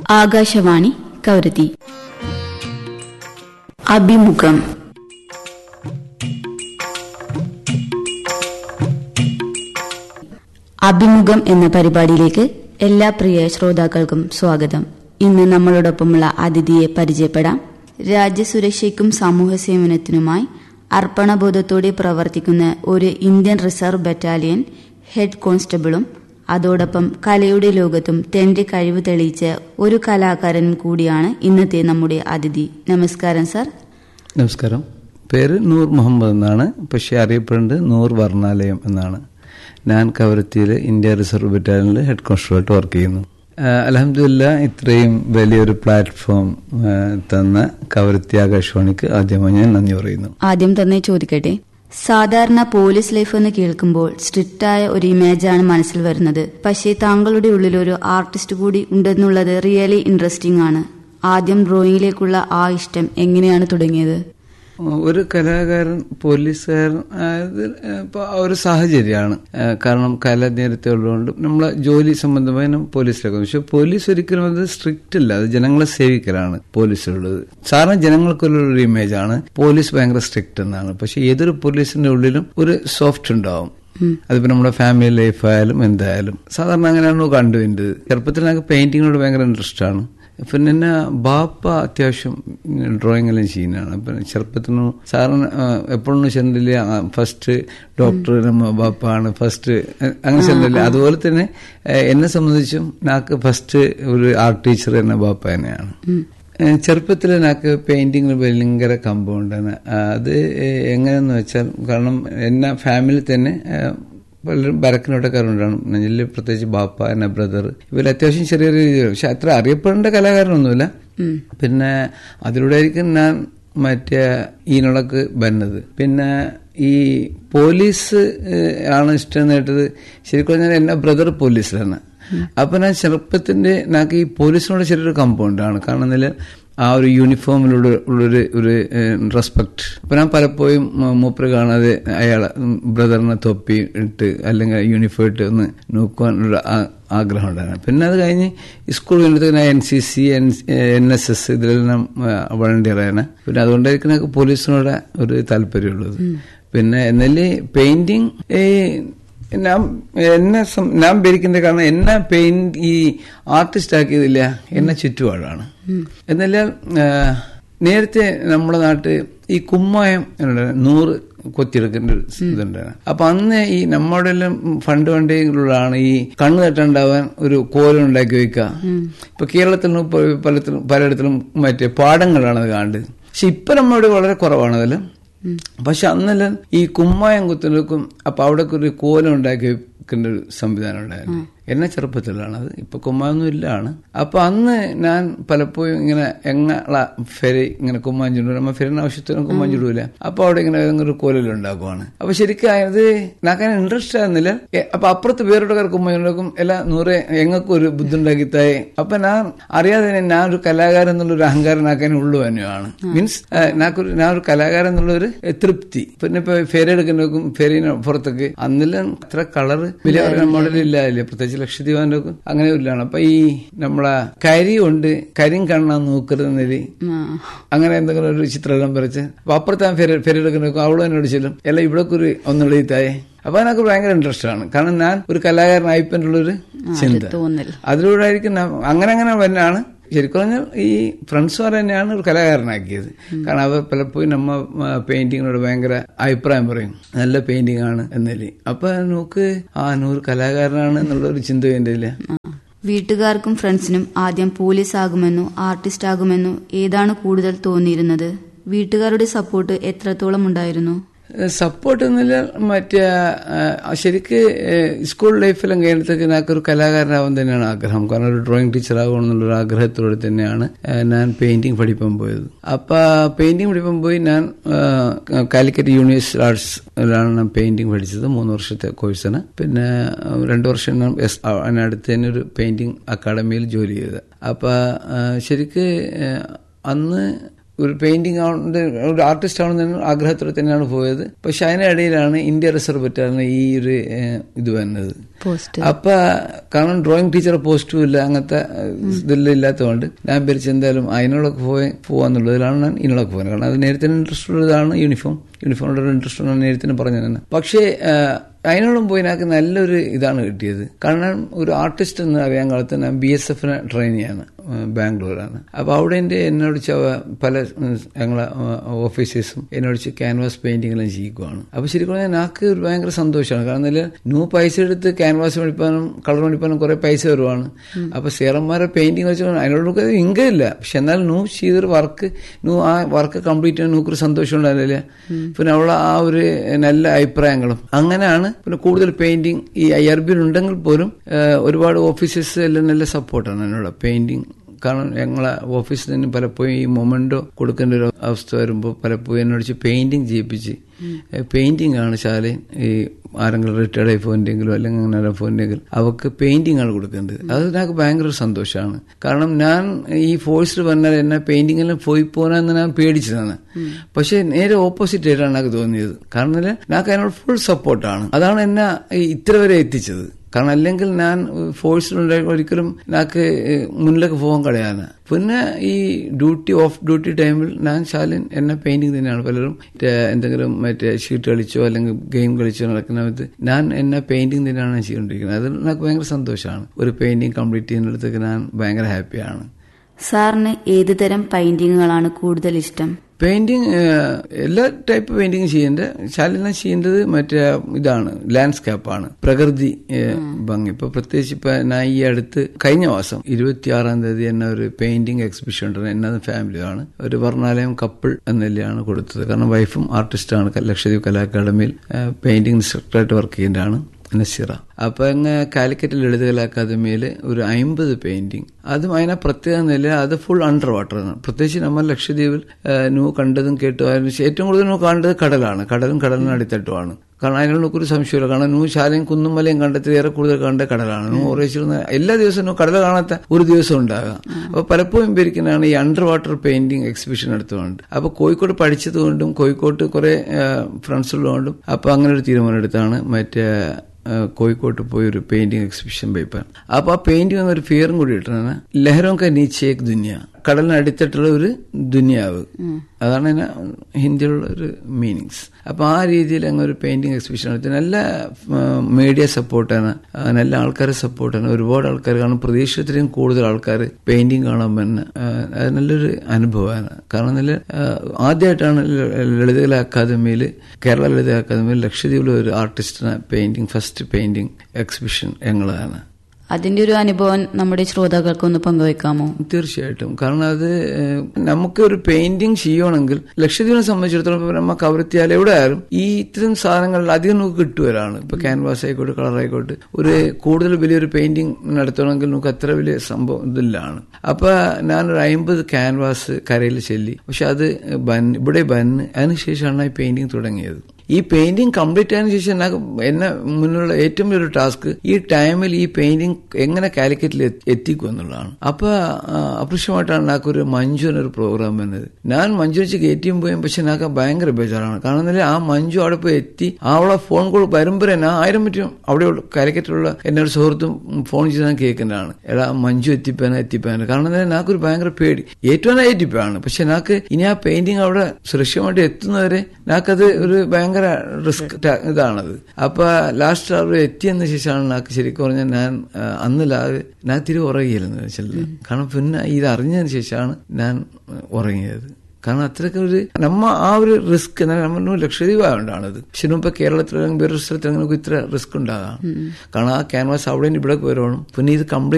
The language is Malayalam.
ആകാശവാണി കവരത്തി അഭിമുഖം അഭിമുഖം എന്ന പരിപാടിയിലേക്ക് എല്ലാ പ്രിയ ശ്രോതാക്കൾക്കും സ്വാഗതം ഇന്ന് നമ്മളോടൊപ്പമുള്ള അതിഥിയെ പരിചയപ്പെടാം രാജ്യസുരക്ഷയ്ക്കും സമൂഹ സേവനത്തിനുമായി അർപ്പണബോധത്തോടെ പ്രവർത്തിക്കുന്ന ഒരു ഇന്ത്യൻ റിസർവ് ബറ്റാലിയൻ ഹെഡ് കോൺസ്റ്റബിളും അതോടൊപ്പം കലയുടെ ലോകത്തും തന്റെ കഴിവ് തെളിയിച്ച ഒരു കലാകാരനും കൂടിയാണ് ഇന്നത്തെ നമ്മുടെ അതിഥി നമസ്കാരം സർ നമസ്കാരം പേര് നൂർ മുഹമ്മദ് എന്നാണ് പക്ഷേ അറിയപ്പെടുന്നത് നൂർ വർണ്ണാലയം എന്നാണ് ഞാൻ കവരത്തിയിൽ ഇന്ത്യ റിസർവ് ബറ്റാലിയനിൽ ഹെഡ് കോൺസ്റ്റബിളായിട്ട് വർക്ക് ചെയ്യുന്നു അലഹമില്ല ഇത്രയും വലിയൊരു പ്ലാറ്റ്ഫോം ആ, തന്ന കവരത്തി ആകാശവാണിക്ക് ആദ്യമായി ഞാൻ നന്ദി പറയുന്നു ആദ്യം തന്നെ ചോദിക്കട്ടെ സാധാരണ പോലീസ് ലൈഫ് എന്ന് കേൾക്കുമ്പോൾ സ്ട്രിക്റ്റായ ഒരു ഇമേജാണ് മനസ്സിൽ വരുന്നത് പക്ഷേ താങ്കളുടെ ഉള്ളിൽ ഒരു ആർട്ടിസ്റ്റ് കൂടി ഉണ്ടെന്നുള്ളത് റിയലി ഇൻട്രസ്റ്റിംഗ് ആണ് ആദ്യം ഡ്രോയിങ്ങിലേക്കുള്ള ആ ഇഷ്ടം എങ്ങനെയാണ് തുടങ്ങിയത് ഒരു കലാകാരൻ പോലീസുകാരൻ അത് ഇപ്പോൾ ആ ഒരു സാഹചര്യമാണ് ആ, കാരണം കല നേരത്തെ ഉള്ളതുകൊണ്ട് നമ്മളെ ജോലി സംബന്ധമായി നാം പോലീസിലേക്ക് വന്നു. പക്ഷെ പോലീസ് ഒരിക്കലും അത് സ്ട്രിക്റ്റ് അല്ല അത് ജനങ്ങളെ സേവിക്കലാണ് പോലീസിലുള്ളത് സാധാരണ ജനങ്ങൾക്കുള്ള ഒരു ഇമേജ് ആണ് പോലീസ് ഭയങ്കര സ്ട്രിക്റ്റ് എന്നാണ് പക്ഷെ ഏതൊരു പോലീസിന്റെ ഉള്ളിലും ഒരു സോഫ്റ്റ് ഉണ്ടാവും അതിപ്പോ നമ്മുടെ ഫാമിലി ലൈഫ് ആയാലും എന്തായാലും സാധാരണ അങ്ങനെയാണ് കണ്ടുവരുന്നത് ചെറുപ്പത്തിൽ ഞങ്ങൾക്ക് പെയിന്റിങ്ങിനോട് ഭയങ്കര ഇൻട്രസ്റ്റ് ആണ് പിന്നെ എന്നെ ബാപ്പ അത്യാവശ്യം ഡ്രോയിങ് എല്ലാം ചെയ്യുന്നതാണ് അപ്പം ചെറുപ്പത്തിനും സാറിന് എപ്പോഴും ചെന്നില്ല ഫസ്റ്റ് ഡോക്ടർ നമ്മ ബാപ്പാണ് ഫസ്റ്റ് അങ്ങനെ ചെന്നില്ല അതുപോലെ തന്നെ ഏഹ്, എന്നെ സംബന്ധിച്ചും നാക്ക് ഫസ്റ്റ് ഒരു ആർട്ട് ടീച്ചർ എന്നെ ബാപ്പ തന്നെയാണ് ഏഹ്, ചെറുപ്പത്തിൽ എനിക്ക് പെയിന്റിങ്ങിൽ ഭയങ്കര കമ്പൗണ്ടാണ് അത് ഏഹ്, എങ്ങനെയെന്ന് വെച്ചാൽ കാരണം എന്നെ ഫാമിലി തന്നെ ഏഹ്, പലരും ബരക്കിനോട്ടക്കാരുണ്ടാണ് നെഞ്ചിൽ പ്രത്യേകിച്ച് ബാപ്പ എന്നെ ബ്രദർ ഇവർ അത്യാവശ്യം ചെറിയ രീതിയിൽ പക്ഷെ അത്ര അറിയപ്പെടേണ്ട കലാകാരനൊന്നുമില്ല പിന്നെ അതിലൂടെ ആയിരിക്കും ഞാൻ മറ്റേ ഈനൊളക്ക് വരുന്നത് പിന്നെ ഈ പോലീസ് ഏഹ്, ആണ് ഇഷ്ടം നേട്ടത് ശരിക്കും പറഞ്ഞാൽ എന്നെ ബ്രദർ പോലീസിലാണ് അപ്പൊ ഞാൻ ചെറുപ്പത്തിന്റെ నాకు ഈ പോലീസിനോട് ചെറിയൊരു കമ്പൗണ്ടാണ് കാരണം എന്നാല് ആ ഒരു യൂണിഫോമിലുള്ള ഉള്ളൊരു ഒരു റെസ്പെക്ട് അപ്പൊ ഞാൻ പലപ്പോഴും മ- മൂപ്പര് കാണാതെ അയാളെ ബ്രദറിനെ തൊപ്പി ഇട്ട് അല്ലെങ്കിൽ യൂണിഫോം ഇട്ട് ഒന്ന് നോക്കുവാനുള്ള ആ- ആഗ്രഹം ഉണ്ടായിരുന്നു പിന്നെ അത് കഴിഞ്ഞ് സ്കൂൾ കഴിഞ്ഞിട്ട് ഞാൻ N C C N S S ഇതിലെല്ലാം വളണ്ടിയറാണ് പിന്നെ അതുകൊണ്ടായിരിക്കും എനിക്ക് പോലീസിനോട് ഒരു താല്പര്യമുള്ളത് പിന്നെ എന്നാല് പെയിന്റിങ് ഞാൻ എന്നെ സം- ഞാൻ ഭരിക്കുന്ന കാരണം എന്നെ പെയിന്റ് ഈ ആർട്ടിസ്റ്റ് ആക്കിയതില്ല എന്നെ ചുറ്റുപാടാണ് എന്നല്ല നേരത്തെ നമ്മുടെ നാട്ട് ഈ കുമ്മായം ഉണ്ട്, നൂറ് കൊത്തിയെടുക്കേണ്ട ഒരു ഇതുണ്ടായിരുന്നു അപ്പൊ അന്ന് ഈ നമ്മുടെ എല്ലാം ഫണ്ട് വണ്ടികളിലാണ് ഈ കണ്ണു തട്ടുണ്ടാവാൻ ഒരു കോലം ഉണ്ടാക്കി വെക്കുക ഇപ്പൊ കേരളത്തിലും ഇപ്പൊ പലത്തിലും പലയിടത്തിലും മറ്റേ പാടങ്ങളാണ് അത് കാണുന്നത് പക്ഷെ ഇപ്പൊ നമ്മുടെ വളരെ കുറവാണ് അതെല്ലാം പക്ഷെ അന്നെല്ലാം ഈ കുമ്മായം കുത്തുനോക്കും അപ്പൊ അവിടെ ഒരു കോലം ഉണ്ടാക്കി വെക്കേണ്ട ഒരു സംവിധാനം ഉണ്ടായിരുന്നു എന്നെ ചെറുപ്പത്തിലാണ് അത് ഇപ്പൊ കുമ്മായൊന്നും ഇല്ലാണ് അപ്പൊ അന്ന് ഞാൻ പലപ്പോഴും ഇങ്ങനെ എങ്ങള ഫെരി ഇങ്ങനെ കുമ്മാൻ ചുണ്ടു നമ്മ ഫെരിന് ആവശ്യത്തിന് കുമ്മാൻ ചുടൂല അപ്പൊ അവിടെ ഇങ്ങനെ ഏതെങ്കിലും ഒരു കോലം ഉണ്ടാക്കുവാണ് അപ്പൊ ശരിക്കും അത് നാക്കാൻ ഇൻട്രസ്റ്റ് ആയിരുന്നില്ല എ- അപ്പൊ അപ്പുറത്ത് വേറൊരു കുമ്മാൻ ഉണ്ടാക്കും എല്ലാം നൂറെ എങ്ങൾക്കും ഒരു ബുദ്ധിണ്ടാക്കിത്തായി അപ്പൊ ഞാൻ അറിയാതെ തന്നെ ഞാൻ ഒരു കലാകാരൻ എന്നുള്ള ഒരു അഹങ്കാരം നാക്കാൻ ഉള്ളു തന്നെയാണ് മീൻസ് നാക്കൊരു ഞാൻ ഒരു കലാകാരൻ എന്നുള്ള ഒരു തൃപ്തി പിന്നെ ഇപ്പൊ ഫെരി എടുക്കുന്നവർക്കും ഫെരീന് പുറത്തേക്ക് അന്നെല്ലാം അത്ര കളറ് വലിയ മോഡലില്ല ഇല്ല പ്രത്യേകിച്ച് ലക്ഷദ്വീപാന്റെ ഒക്കെ അങ്ങനെ ഇല്ലാണ് അപ്പൊ ഈ നമ്മളെ കരി കൊണ്ട് കരിയും കാണാൻ നോക്കരുതെന്നൊരു ആ, അങ്ങനെ എന്തെങ്കിലും ഒരു ചിത്രം വരച്ച് അപ്പൊ അപ്പുറത്ത് ഞാൻ ഫെരി ഫെരി എടുക്കുന്നവർക്കും അവളും എന്നോട് ചെല്ലും എല്ലാം ഇവിടെ ഒരു ഒന്നെഴുതായി അപ്പൊ എനിക്ക് ഭയങ്കര ഇൻട്രസ്റ്റ് ആണ് കാരണം ഞാൻ ഒരു കലാകാരനായിപ്പോഴുള്ളൊരു ചിന്ത തോന്നൽ അതിലൂടെ ആയിരിക്കും ഞാൻ- അങ്ങനെ അങ്ങനെ തന്നെയാണ് ശരിക്കും പറഞ്ഞാൽ ഈ ഫ്രണ്ട്സുമാർ തന്നെയാണ് ഒരു കലാകാരനാക്കിയത് കാരണം അവർ പലപ്പോഴും നമ്മ പെയിന്റിങ്ങിനോട് ഭയങ്കര അഭിപ്രായം പറയും നല്ല പെയിന്റിംഗ് ആണ് എന്നല്ലേ അപ്പൊ നോക്ക് ആ നൂറ് കലാകാരനാണ് എന്നുള്ള ഒരു ചിന്ത എന്റെ ഇല്ല ആ. വീട്ടുകാർക്കും ഫ്രണ്ട്സിനും ആദ്യം പോലീസ് ആകുമെന്നോ ആർട്ടിസ്റ്റ് ആകുമെന്നോ ഏതാണ് കൂടുതൽ തോന്നിയിരുന്നത് വീട്ടുകാരുടെ സപ്പോർട്ട് എത്രത്തോളം ഉണ്ടായിരുന്നു സപ്പോർട്ട് എന്നില്ല മറ്റേ ആ, ശരിക്ക് സ്കൂൾ ലൈഫിലും കഴിഞ്ഞിട്ടൊക്കെ എനിക്ക് ഒരു കലാകാരനാവാൻ തന്നെയാണ് ആഗ്രഹം കാരണം ഒരു ഡ്രോയിങ് ടീച്ചർ ആകണം എന്നുള്ള ആഗ്രഹത്തോടെ തന്നെയാണ് ആ, ഞാൻ പെയിന്റിങ് പഠിപ്പാൻ പോയത് അപ്പൊ പെയിന്റിങ് പഠിപ്പാൻ പോയി ഞാൻ ആ, കാലിക്കറ്റ് യൂണിവേഴ്സിറ്റി ആർട്സിലാണ് ഞാൻ പെയിന്റിങ് പഠിച്ചത് മൂന്ന് വർഷത്തെ കോഴ്സാണ് പിന്നെ ആ, രണ്ടു വർഷം ഞാൻ എസ് അതിനടുത്ത് തന്നെ ഒരു പെയിന്റിങ് അക്കാഡമിയിൽ ജോലി ചെയ്തത് അപ്പൊ ആ, ശരിക്ക് ആ, അന്ന് ഒരു പെയിന്റിംഗ് ഒരു ആർട്ടിസ്റ്റ് ആണെന്ന് ആഗ്രഹത്തോടെ തന്നെയാണ് പോയത് പക്ഷെ അതിനിടയിലാണ് ഇന്ത്യ റിസർവ് പറ്റാണ് ഈ ഒരു ഏഹ്, ഇത് വന്നത് പോസ്റ്റ് അപ്പൊ കാരണം ഡ്രോയിങ് ടീച്ചർ പോസ്റ്റും ഇല്ല അങ്ങനത്തെ ഇതെല്ലാം ഇല്ലാത്തതുകൊണ്ട് ഞാൻ വിചാരിച്ചു എന്തായാലും അതിനോടൊക്കെ പോയി പോവാന്നുള്ളതിലാണ് ഞാൻ ഇതിനോടൊക്കെ പോകുന്നത് കാരണം അത് നേരത്തെ ഇൻട്രസ്റ്റ് ഉള്ളതാണ് യൂണിഫോം യൂണിഫോമിനോട് ഒരു ഇൻട്രസ്റ്റ് ഉള്ള നേരത്തെ പറഞ്ഞു തന്നെ പക്ഷേ ആ, അതിനോടും പോയി എനിക്ക് നല്ലൊരു ഇതാണ് കിട്ടിയത് കാരണം ഒരു ആർട്ടിസ്റ്റ് എന്ന് അറിയാൻ കാലത്ത് ഞാൻ ബി എസ് എഫിനെ ട്രെയിൻ ചെയ്യാണ് ആ, ബാംഗ്ലൂരാണ് അപ്പോൾ അവിടെ എൻ്റെ എന്നോട് ച പല ഉം, ഞങ്ങളെ ഓഫീസേഴ്സും എന്നോട് ചെ ക്യാൻവാസ് പെയിന്റിംഗ് എല്ലാം ചെയ്യിക്കുവാണ് അപ്പോൾ ശരിക്കും പറഞ്ഞാൽ എനിക്ക് ഒരു ഭയങ്കര സന്തോഷമാണ് കാരണം ഇതിൽ നൂ പൈസ എടുത്ത് ക്യാൻവാസ് മേടിപ്പാനും കളർ മേടിപ്പാനും കുറെ പൈസ വരുവാണ് അപ്പോൾ സീറന്മാരെ പെയിന്റിംഗ് വെച്ച് അതിനോടൊക്കെ ഇൻകം ഇല്ല പക്ഷെ എന്നാൽ നൂ ചെയ്തൊരു വർക്ക് നൂ ആ വർക്ക് കംപ്ലീറ്റ് ചെയ്യാൻ നൂക്കൊരു സന്തോഷം ഉണ്ടാവില്ല പിന്നെ അവളെ ആ ഒരു നല്ല അഭിപ്രായങ്ങളും അങ്ങനെയാണ് പിന്നെ കൂടുതൽ പെയിന്റിംഗ് ഈ ഐ ആർ ബിയിൽ ഉണ്ടെങ്കിൽ പോലും ആ, ഒരുപാട് ഓഫീസേഴ്സ് എല്ലാം നല്ല സപ്പോർട്ടാണ് എന്നോട് പെയിന്റിംഗ് കാരണം ഞങ്ങളെ ഓഫീസിൽ നിന്ന് പലപ്പോഴും ഈ മൊമെന്റോ കൊടുക്കേണ്ട ഒരു അവസ്ഥ വരുമ്പോൾ പലപ്പോഴും എന്നോട് പെയിന്റിംഗ് ചെയ്യിപ്പിച്ച് പെയിന്റിംഗ് ആണ് ശാലയും ഈ ആരെങ്കിലും റിട്ടയർഡ് ആയി പോയിന്റെങ്കിലും അല്ലെങ്കിൽ അങ്ങനെ പോയിന്റെങ്കിലും അവർക്ക് പെയിന്റിംഗ് ആണ് കൊടുക്കേണ്ടത് അത് എനിക്ക് ഭയങ്കര സന്തോഷമാണ് കാരണം ഞാൻ ഈ ഫോഴ്സിൽ പറഞ്ഞാൽ എന്നെ പെയിന്റിംഗെല്ലാം പോയി പോകാനെന്ന് ഞാൻ പേടിച്ചതാണ് പക്ഷെ നേരെ ഓപ്പോസിറ്റ് ആയിട്ടാണ് എനിക്ക് തോന്നിയത് കാരണം ഇതില് എനിക്ക് അതിനോട് ഫുൾ സപ്പോർട്ടാണ് അതാണ് എന്നെ ഈ ഇത്ര വരെ എത്തിച്ചത് കാരണം അല്ലെങ്കിൽ ഞാൻ ഫോഴ്സിലുണ്ടായി ഒരിക്കലും എനിക്ക് മുന്നിലേക്ക് പോകാൻ കഴിയാന് പിന്നെ ഈ ഡ്യൂട്ടി ഓഫ് ഡ്യൂട്ടി ടൈമിൽ ഞാൻ ശാലിൻ എന്നെ പെയിന്റിംഗ് തന്നെയാണ് പലരും മറ്റേ എന്തെങ്കിലും മറ്റേ ഷീറ്റ് കളിച്ചോ അല്ലെങ്കിൽ ഗെയിം കളിച്ചോ നടക്കുന്ന സമയത്ത് ഞാൻ എന്നെ പെയിന്റിംഗ് തന്നെയാണ് ചെയ്തുകൊണ്ടിരിക്കുന്നത് അത് എനിക്ക് ഭയങ്കര സന്തോഷമാണ് ഒരു പെയിന്റിംഗ് കംപ്ലീറ്റ് ചെയ്യുന്നിടത്തേക്ക് ഞാൻ ഭയങ്കര ഹാപ്പിയാണ് സാറിന് ഏത് തരം പെയിന്റിങ്ങുകളാണ് കൂടുതൽ ഇഷ്ടം പെയിന്റിങ് എല്ലാ ടൈപ്പ് പെയിന്റിങ് ചെയ്യേണ്ട ശാലിന ചെയ്യേണ്ടത് മറ്റേ ഇതാണ് ലാൻഡ്സ്കേപ്പാണ് പ്രകൃതി ഏഹ്, ഭംഗി ഇപ്പൊ പ്രത്യേകിച്ച് ഇപ്പൊ ഞാൻ ഈ അടുത്ത് കഴിഞ്ഞ മാസം ഇരുപത്തിയാറാം തീയതി എന്നെ ഒരു പെയിന്റിംഗ് എക്സിബിഷൻ ഉണ്ട് എന്നത് ഫാമിലിയാണ് ഒരു വർണ്ണാലയം കപ്പിൾ എന്നല്ലാണ് കൊടുത്തത് കാരണം വൈഫും ആർട്ടിസ്റ്റാണ് ലക്ഷദ്വീപ് കലാ അക്കാദമിയിൽ പെയിന്റിംഗ് ഇൻസ്ട്രക്ടറായിട്ട് വർക്ക് ചെയ്യുന്നതാണ് നസീറ അപ്പൊ അങ്ങ് കാലിക്കറ്റ് ലളിതകലാ അക്കാദമിയിൽ ഒരു അമ്പത് പെയിന്റിംഗ് അതും അതിനെ പ്രത്യേക നില അത് ഫുൾ അണ്ടർ വാട്ടറാണ് പ്രത്യേകിച്ച് നമ്മൾ ലക്ഷദ്വീപിൽ ആ, നൂ കണ്ടതും കേട്ടു ഏറ്റവും കൂടുതൽ നൂ കണ്ടത് കടലാണ് കടലും കടലിന് അടിത്തട്ടുമാണ് കാരണം അതിനുള്ള ഒരു സംശയമില്ല കാരണം നൂ ശാലയും കുന്നും മലയും കണ്ടെത്തി ഏറെ കൂടുതൽ കണ്ട കടലാണ് നൂ ഓറേച്ചിരുന്ന എല്ലാ ദിവസവും നൂ കടൽ കാണാത്ത ഒരു ദിവസം ഉണ്ടാകാം അപ്പൊ പലപ്പോഴും പേരിക്കുന്നതാണ് ഈ അണ്ടർ വാട്ടർ പെയിന്റിംഗ് എക്സിബിഷൻ എടുത്തുകൊണ്ട് അപ്പൊ കോഴിക്കോട് പഠിച്ചതുകൊണ്ടും കോഴിക്കോട്ട് കുറെ ഫ്രണ്ട്സ് ഉള്ളതുകൊണ്ടും അപ്പൊ അങ്ങനെ ഒരു തീരുമാനം എടുത്താണ് മറ്റേ ആ, കോഴിക്കോട്ട് പോയി ഒരു പെയിന്റിംഗ് എക്സിബിഷൻ പോയിപ്പാൻ അപ്പൊ ആ പെയിന്റിംഗ് എന്നൊരു പേരും കൂടി ഇട്ടാണ് ലഹരോം ക നീച്ചേ ഏക് ദുനിയ കടലിന് അടിത്തട്ടുള്ള ഒരു ദുനിയാവ് അതാണ് അതിന് ഹിന്ദിയിലുള്ള ഒരു മീനിങ്സ് അപ്പൊ ആ രീതിയിൽ അങ്ങ് ഒരു പെയിന്റിംഗ് എക്സിബിഷൻ നടത്തി നല്ല മീഡിയ സപ്പോർട്ടാണ് ആ, നല്ല ആൾക്കാരെ സപ്പോർട്ടാണ് ഒരുപാട് ആൾക്കാർ കാണും പ്രതീക്ഷിച്ചത്രയും കൂടുതൽ ആൾക്കാർ പെയിന്റിംഗ് കാണാൻ തന്നെ ആ, അത് നല്ലൊരു അനുഭവമാണ് കാരണം നല്ല ആ, ആദ്യമായിട്ടാണ് ല- ലളിതകലാ അക്കാദമിയിൽ കേരള ലളിത അക്കാദമിയിൽ ലക്ഷദ്വീപിലെ ഒരു ആർട്ടിസ്റ്റിനെ പെയിന്റിംഗ് ഫസ്റ്റ് പെയിന്റിംഗ് എക്സിബിഷൻ ഞങ്ങളാണ് അതിന്റെ ഒരു അനുഭവം നമ്മുടെ ശ്രോതാക്കൾക്ക് ഒന്ന് പങ്കുവെക്കാമോ തീർച്ചയായിട്ടും കാരണം അത് ഏഹ്, നമുക്ക് ഒരു പെയിന്റിംഗ് ചെയ്യണമെങ്കിൽ ലക്ഷദ്വീപിനെ സംബന്ധിച്ചിടത്തോളം ഇപ്പൊ നമ്മ കവരത്തിയാൽ എവിടെ ആയാലും ഈ ഇത്തരം സാധനങ്ങൾ അധികം നമുക്ക് കിട്ടുവരാണ് ഇപ്പൊ ക്യാൻവാസ് ആയിക്കോട്ടെ കളർ ആയിക്കോട്ടെ ഒരു കൂടുതൽ വലിയൊരു പെയിന്റിംഗ് നടത്തണമെങ്കിൽ നമുക്ക് അത്ര വലിയ സംഭവം ഇതില്ലാണ് അപ്പൊ ഞാനൊരു അമ്പത് ക്യാൻവാസ് കരയിൽ ചെല്ലി പക്ഷെ അത് ബൻ ഇവിടെ ബന്ന് അതിനുശേഷമാണ് ഈ പെയിന്റിംഗ് തുടങ്ങിയത് ഈ പെയിന്റിംഗ് കംപ്ലീറ്റ് ആയതിനു ശേഷം എനിക്ക് എന്നെ മുന്നിലുള്ള ഏറ്റവും വലിയൊരു ടാസ്ക് ഈ ടൈമിൽ ഈ പെയിന്റിംഗ് എങ്ങനെ കാലിക്കറ്റിൽ എത്തി- എത്തിക്കും എന്നുള്ളതാണ് അപ്പൊ ആ, അപ്രത്യക്ഷമായിട്ടാണ് നാക്കൊരു മഞ്ജു എന്നൊരു പ്രോഗ്രാം വന്നത് ഞാൻ മഞ്ജു വെച്ച് കയറ്റിയും പോയും പക്ഷെ നാക്ക് ഭയങ്കര ബേജാറാണ് കാരണം എന്താ ആ മഞ്ജു അവിടെ പോയി എത്തി അവളെ ഫോൺ കോൾ വരുമ്പോൾ ഞാൻ ആയിരം പറ്റും അവിടെ കാലിക്കറ്റിലുള്ള എന്നെ ഒരു സുഹൃത്തും ഫോൺ ചെയ്ത് ഞാൻ കേൾക്കുന്നതാണ് എടാ മഞ്ജു എത്തിപ്പാന എത്തിപ്പാന കാരണം എന്താ നാക്കൊരു ഭയങ്കര പേടി ഏറ്റവും നല്ല എത്തിപ്പാണ് പക്ഷെ നാക്ക് ഇനി ആ പെയിന്റിംഗ് അവിടെ സുരക്ഷിതമായിട്ട് എത്തുന്നവരെ നാക്കത് ഒരു ഭയങ്കര റിസ്ക് ഇതാണത് അപ്പൊ ലാസ്റ്റ് അവിടെ എത്തിയതിന് ശേഷമാണ് നാക്ക് ശരിക്കും പറഞ്ഞാൽ ഞാൻ ആ, അന്നില്ലാതെ ഞാൻ തിരി ഉറങ്ങിയിരുന്നു വെച്ചാൽ കാരണം പിന്നെ ഇത് അറിഞ്ഞതിന് ശേഷമാണ് ഞാൻ ഉറങ്ങിയത് കാരണം അത്രയ്ക്ക് ഒരു നമ്മ ആ ഒരു റിസ്ക് നമ്മൾ ലക്ഷദ്വീപ് ആയതുകൊണ്ടാണത് പക്ഷെ ഇപ്പൊ കേരളത്തിൽ അല്ലെങ്കിൽ വേറൊരു സ്ഥലത്ത് അങ്ങനെ ഇത്ര റിസ്ക് ഉണ്ടാകാം കാരണം ആ ക്യാൻവാസ് അവിടെ നിന്ന് ഇവിടെ വരണം പിന്നെ ഇത് കംപ്ലീറ്റ്